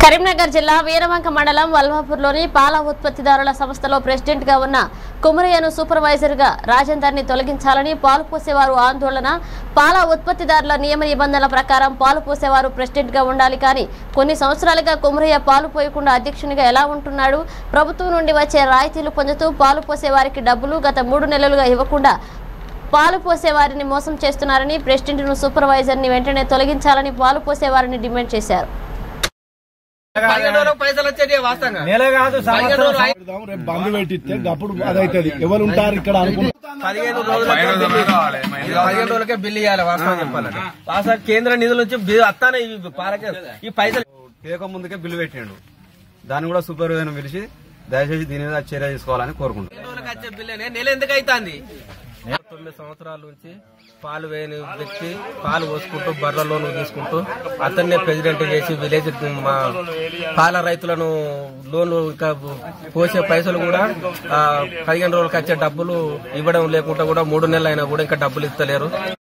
కరీంనగర్ జిల్లా వీరవంక మండలం వల్వాపూర్లోని పాల ఉత్పత్తిదారుల సంస్థలో ప్రెసిడెంట్ గా ఉన్న కుమరయ్యను సూపర్వైజర్ గా రాజేందర్ ని తొలగించాలని పాలు పోసేవారు ఆందోళన పాల ఉత్పత్తిదారుల నియమ నిబంధనల ప్రకారం పాలు పోసేవారు ప్రెసిడెంట్ గా ఉండాలి కానీ కొన్ని సంవత్సరాలుగా కుమరయ్య పాలు పోయకుండా అధ్యక్షునిగా ఎలా ఉంటున్నాడు ప్రభుత్వం నుండి వచ్చే రాయితీలు పొందుతూ పాలు పోసేవారికి డబ్బులు గత మూడు నెలలుగా ఇవ్వకుండా పాలు పోసేవారిని మోసం చేస్తున్నారని ప్రెసిడెంట్ను సూపర్వైజర్ని వెంటనే తొలగించాలని పాలు పోసేవారిని డిమాండ్ చేశారు పదిహేను రోజులకు పైసలు వచ్చేది వాస్తవంగా నెల కాదు పదిహేను రోజులు అయి- పెడదాం, రేపు బంద్ పెట్టిస్తే అప్పుడు అదైతుంది ఎవరు ఉంటారు ఇక్కడ అనుకుంటా పదిహేను రోజులకే బిల్లు- పదిహేను రోజులకే బిల్లు ఇవ్వాలి వాస్తవం చెప్పాలంటే వాస్తవం కేంద్ర నిధుల నుంచి బిల్లు వస్తానే ఈ పాలకే ఈ పైసలు పేక ముందుకే బిల్లు పెట్టిండు దాన్ని కూడా సూపర్వైజర్ పిలిచి దయచేసి దీని మీద చర్య తీసుకోవాలని కోరుకుంటున్నాను పదిహేను రోజులకు వచ్చే బిల్లు నెల ఎందుకు అవుతుంది తొమ్మిది సంవత్సరాల నుంచి పాలు వేయని వ్యక్తి పాలు పోసుకుంటూ బర్రె లోను తీసుకుంటూ అతన్నే ప్రెసిడెంట్ చేసి విలేజ్ మా పాల రైతులను లోన్లు ఇంకా పోసే పైసలు కూడా ఆ, పదిహేను రోజులకు వచ్చే డబ్బులు ఇవ్వడం లేకుండా కూడా మూడు నెలలు అయినా కూడా ఇంకా డబ్బులు ఇస్తలేరు